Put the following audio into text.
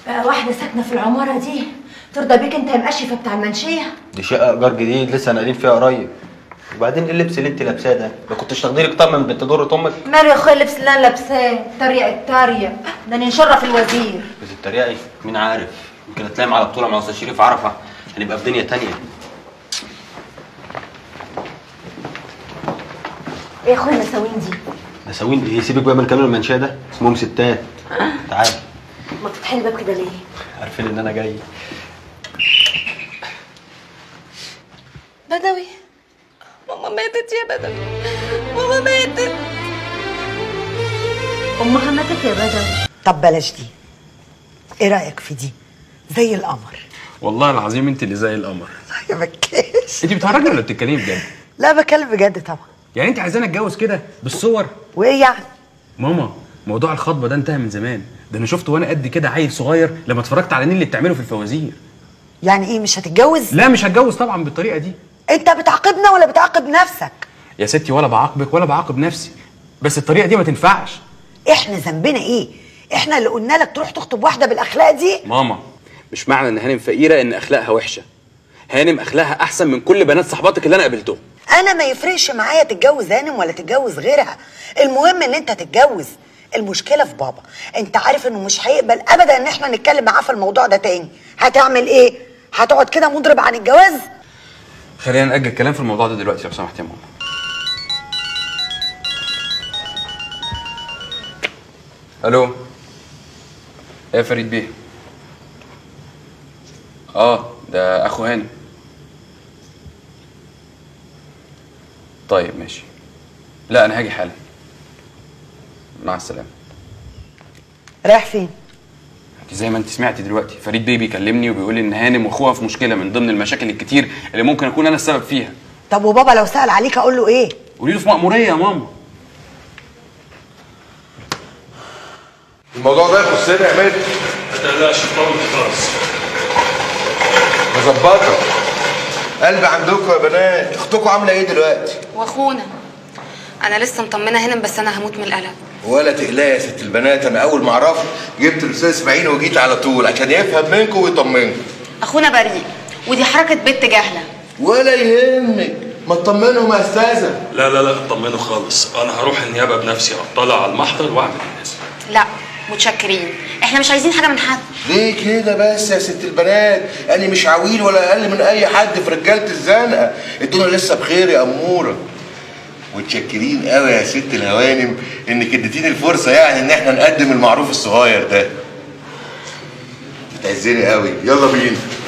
بقى واحدة ساكنة في العمارة دي ترضى بيك انت يا مقشفة بتاع المنشية دي شقه ايجار جديد لسه ناقلين فيها قريب وبعدين ايه اللبس اللي انت لابساه ده؟ ما كنتش تاخدي لك طقم من بنت ضرة امك؟ مالي يا اخويا اللبس اللي انا لابساه تريق التريق ده انا نشرف الوزير بس تتريقي مين عارف يمكن اتلام على بطوله مع استاذ شريف عرفه هنبقى في دنيا تانية ايه يا اخويا المساوين دي نساوين ايه سيبك بقى من كلام المنشاه ده اسمهم ستات تعالى ما تفتحي الباب كده ليه عارفين ان انا جاي بدوي ماما ماتت يا بدوي ماما ماتت امها ماتت يا بدوي طب بلاش دي ايه رايك في دي زي القمر والله العظيم انت اللي زي القمر يا بكاش انت بتهرجي ولا بتتكلمي بجد لا بكلم بجد طبعا يعني انت عايزاني اتجوز كده بالصور وايه يعني ماما موضوع الخطبه ده انتهى من زمان ده انا شفته وانا قد كده عيل صغير لما اتفرجت على النيل اللي بتعمله في الفوازير يعني ايه مش هتتجوز لا مش هتجوز طبعا بالطريقه دي انت بتعاقبنا ولا بتعاقب نفسك يا ستي ولا بعاقبك ولا بعاقب نفسي بس الطريقه دي ما تنفعش احنا ذنبنا ايه احنا اللي قلنا لك تروح تخطب واحده بالاخلاق دي ماما مش معنى ان هانم فقيره ان اخلاقها وحشه هانم اخلاقها احسن من كل بنات صحباتك اللي انا قابلتهم انا ما يفرقش معايا تتجوز هانم ولا تتجوز غيرها المهم ان انت تتجوز المشكله في بابا انت عارف انه مش هيقبل ابدا ان احنا نتكلم معاه في الموضوع ده تاني هتعمل ايه هتقعد كده مضرب عن الجواز خلينا نأجل الكلام في الموضوع ده دلوقتي لو سمحت يا ماما الو ايه يا فريد بيه اه ده اخو هاني طيب ماشي لا انا هاجي حالا مع السلامه رايح فين انت زي ما انت سمعتي دلوقتي فريد بيه بيكلمني وبيقول لي ان هانم واخوها في مشكله من ضمن المشاكل الكتير اللي ممكن اكون انا السبب فيها طب وبابا لو سأل عليك اقول له ايه قولي له في مأموريه يا ماما الموضوع ده يخصنا يا مات ما تقلقش طول خالص مظبطه قلب عندكم يا بنات اختكم عامله ايه دلوقتي واخونا انا لسه مطمنه هنا بس انا هموت من القلق ولا تقلقي يا ست البنات انا اول ما عرفت جبت الاستاذ اسماعيل وجيت على طول عشان يفهم منكم ويطمنكم اخونا بريء ودي حركه بنت جاهله ولا يهمك ما تطمنهم يا استاذه لا لا لا اطمنوا خالص انا هروح النيابه بنفسي اطلع على المحضر واعمل الناس لا متشكرين احنا مش عايزين حاجه من حد ليه كده بس يا ست البنات انا مش عويل ولا اقل من اي حد في رجاله الزنقه الدنيا لسه بخير يا اموره متشكرين قوي يا ست الهوانم انك اديتيني الفرصه يعني ان احنا نقدم المعروف الصغير ده بتعزني قوي يلا بينا